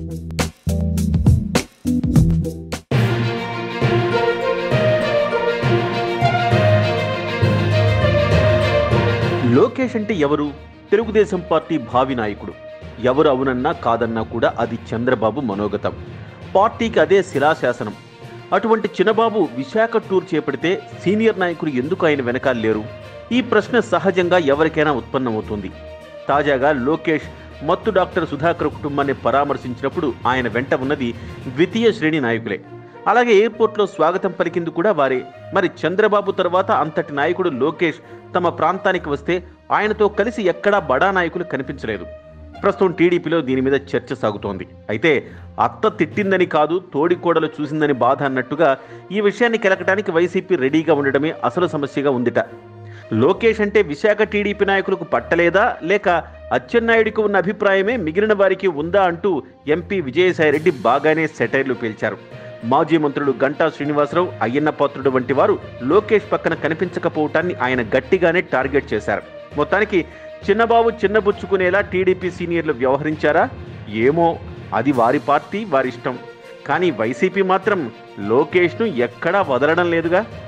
లోకేష్ అంటే ఎవరు తెలుగుదేశం పార్టీ భావి నాయకుడు ఎవరు అవునన్నా కాదన్నా కూడా అది చంద్రబాబు మనోగతం పార్టీకి అదే శిలాశాసనం అటువంటి చిన్నబాబు విశాఖ టూర్ చేపడితే సీనియర్ నాయకులు ఎందుకు ఆయన వెనకాల లేరు ఈ ప్రశ్న సహజంగా ఎవరికైనా ఉత్పన్నమవుతుంది తాజాగా లోకేష్ మత్తు డాక్టర్ సుధాకర్ కుటుంబాన్ని పరామర్శించినప్పుడు ఆయన వెంట ఉన్నది ద్వితీయ శ్రేణి నాయకులే అలాగే ఎయిర్పోర్ట్లో స్వాగతం పలికింది కూడా వారే మరి చంద్రబాబు తర్వాత అంతటి నాయకుడు లోకేష్ తమ ప్రాంతానికి వస్తే ఆయనతో కలిసి ఎక్కడా బడా నాయకులు కనిపించలేదు ప్రస్తుతం టీడీపీలో దీని మీద చర్చ సాగుతోంది అయితే అత్త తిట్టిందని కాదు తోడికోడలు చూసిందని బాధ అన్నట్టుగా ఈ విషయాన్ని కెలకటానికి వైసీపీ రెడీగా ఉండడమే అసలు సమస్యగా ఉందిట లోకేష్ అంటే విశాఖ టీడీపీ నాయకులకు పట్టలేదా లేక అచ్చెన్నాయుడికి ఉన్న అభిప్రాయమే మిగిలిన వారికి ఉందా అంటూ ఎంపీ విజయసాయిరెడ్డి బాగానే సెటైర్లు పేల్చారు మాజీ మంత్రులు గంటా శ్రీనివాసరావు అయ్యన్న పాత్రుడు వంటి వారు లోకేష్ పక్కన కనిపించకపోవటాన్ని ఆయన గట్టిగానే టార్గెట్ చేశారు మొత్తానికి చిన్నబాబు చిన్నబుచ్చుకునేలా టీడీపీ సీనియర్లు వ్యవహరించారా ఏమో అది వారి పార్టీ వారిష్టం కానీ వైసీపీ మాత్రం లోకేష్ను ఎక్కడా వదలడం లేదుగా